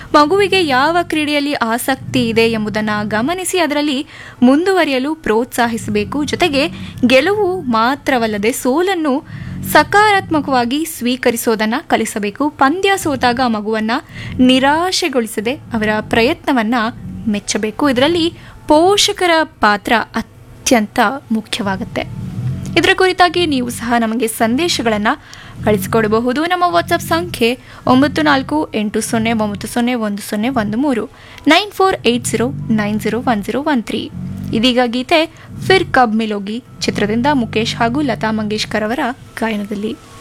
ಮಗುವಿಗೆ ಯಾವ ಕ್ರೀಡೆಯಲ್ಲಿ ಆಸಕ್ತಿ ಇದೆ ಎಂಬುದನ್ನು ಗಮನಿಸಿ ಅದರಲ್ಲಿ ಮುಂದುವರಿಯಲು ಪ್ರೋತ್ಸಾಹಿಸಬೇಕು ಜೊತೆಗೆ ಗೆಲುವು ಮಾತ್ರವಲ್ಲದೆ ಸೋಲನ್ನು ಸಕಾರಾತ್ಮಕವಾಗಿ ಸ್ವೀಕರಿಸೋದನ್ನ ಕಲಿಸಬೇಕು ಪಂದ್ಯ ಸೋತಾಗ ಆ ಮಗುವನ್ನ ನಿರಾಶೆಗೊಳಿಸದೆ ಅವರ ಪ್ರಯತ್ನವನ್ನ ಮೆಚ್ಚಬೇಕು ಇದರಲ್ಲಿ ಪೋಷಕರ ಪಾತ್ರ ಅತ್ಯಂತ ಮುಖ್ಯವಾಗುತ್ತೆ ಇದರ ಕುರಿತಾಗಿ ನೀವು ಸಹ ನಮಗೆ ಸಂದೇಶಗಳನ್ನು ಕಳಿಸಿಕೊಡಬಹುದು ನಮ್ಮ ವಾಟ್ಸಪ್ ಸಂಖ್ಯೆ ಒಂಬತ್ತು ನಾಲ್ಕು ಎಂಟು ಸೊನ್ನೆ ಒಂಬತ್ತು ಸೊನ್ನೆ ಒಂದು ಸೊನ್ನೆ ಒಂದು ಮೂರು nine four eight zero nine zero one zero one three ಇದೀಗ ಗೀತೆ ಫಿರ್ ಕಬ್ ಮಿಲೋಗಿ ಚಿತ್ರದಿಂದ ಮುಖೇಶ್ ಹಾಗೂ ಲತಾ ಮಂಗೇಶ್ಕರ್ ಅವರ ಗಾಯನದಲ್ಲಿ